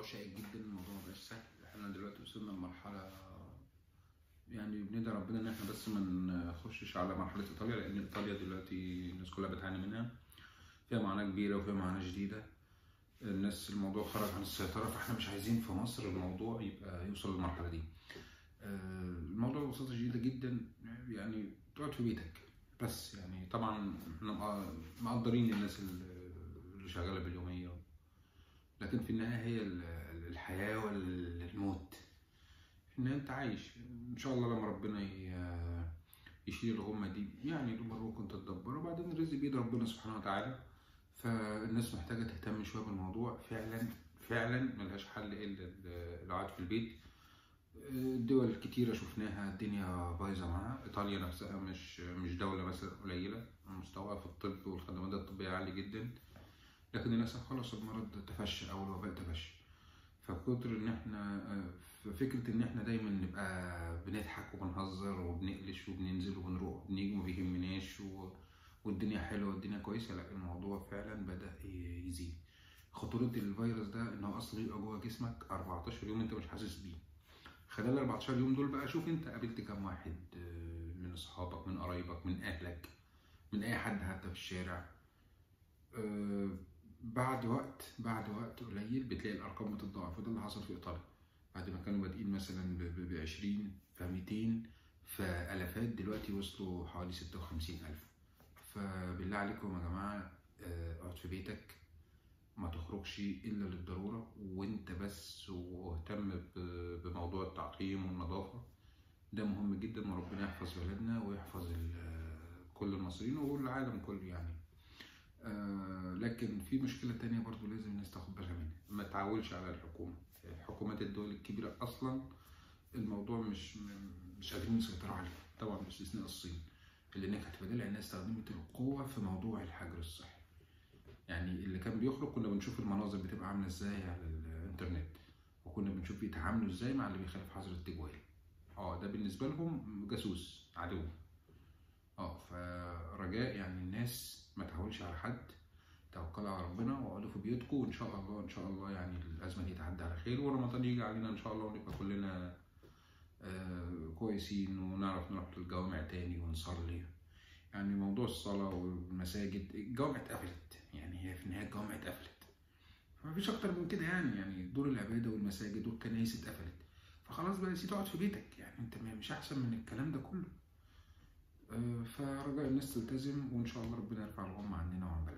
شائك جدا الموضوع مبقاش سهل احنا دلوقتي وصلنا لمرحله يعني بندعي ربنا ان احنا بس ما نخشش على مرحله ايطاليا لان ايطاليا دلوقتي الناس كلها بتعاني منها فيها معاناه كبيره وفيها معاناه شديده الناس الموضوع خرج عن السيطره فاحنا مش عايزين في مصر الموضوع يبقى يوصل للمرحله دي آه، الموضوع ببساطه شديده جدا يعني تقعد في بيتك بس يعني طبعا احنا مق- مقدرين الناس اللي شغاله باليوميه لكن في النهايه هي ال- الحياه والموت في النهايه انت عايش ان شاء الله لما ربنا ي- يشيل الغمه دي يعني الامور ممكن تتدبر وبعدين الرزق بيد ربنا سبحانه وتعالى فالناس محتاجه تهتم شويه بالموضوع فعلا فعلا ملهاش حل الا ال- القعاد في البيت الدول الكتيرة شفناها الدنيا بايظة معاها إيطاليا نفسها مش مش دولة مثلا قليلة مستواها في الطب والخدمات الطبية عالي جدا لكن للأسف خلاص المرض تفشى أو الوباء تفشى فكتر إن إحنا فكرة إن إحنا دايما نبقى بنضحك وبنهزر وبنقلش وبننزل وبنروح وبنيجي وما بيهمناش و... والدنيا حلوة والدنيا كويسة لا الموضوع فعلا بدأ يزيد خطورة الفيروس ده إن هو أصلا يبقى جوه جسمك 14 يوم أنت مش حاسس بيه خلال ال 14 يوم دول بقى شوف انت قابلت كام واحد آه، من اصحابك من قرايبك من اهلك من اي حد حتى في الشارع آه، بعد وقت بعد وقت قليل بتلاقي الارقام بتتضاعف وده اللي حصل في ايطاليا بعد ما كانوا بادئين مثلا ب 20 ف 200 فالافات دلوقتي وصلوا حوالي 56000 فبالله عليكم يا جماعه آه، اقعد في بيتك ما تخرجش الا للضروره وانت بس واهتم ب- بموضوع التعقيم والنظافه ده مهم جدا وربنا يحفظ بلدنا ويحفظ ال- كل المصريين والعالم كله يعني آه، لكن في مشكله تانية برضو لازم الناس تاخد بالها منها ما تعولش على الحكومه حكومات الدول الكبيره اصلا الموضوع مش مش قادرين يسيطروا عليه طبعا باستثناء الصين اللي نجحت بدل انها استخدمت القوه في موضوع الحجر الصحي يعني اللي كان بيخرج كنا بنشوف المناظر بتبقى عامله ازاي على الانترنت وكنا بنشوف بيتعاملوا ازاي مع اللي بيخالف حظر التجوال اه ده بالنسبه لهم جاسوس عدو اه فرجاء يعني الناس ما تحاولش على حد توكلوا على ربنا واقعدوا في بيوتكم وان شاء الله ان شاء الله يعني الازمه دي تعدي على خير ورمضان يجي علينا ان شاء الله ونبقى كلنا آه كويسين ونعرف نروح للجوامع تاني ونصلي يعني موضوع الصلاة والمساجد الجوامع اتقفلت يعني هي في النهاية الجوامع اتقفلت فمفيش أكتر من كده يعني يعني دور العبادة والمساجد والكنائس اتقفلت فخلاص بقى يا سيدي اقعد في بيتك يعني أنت ما- مش أحسن من الكلام ده كله آه، فرجاء الناس تلتزم وإن شاء الله ربنا يرفع الغمة عننا وعن بلدنا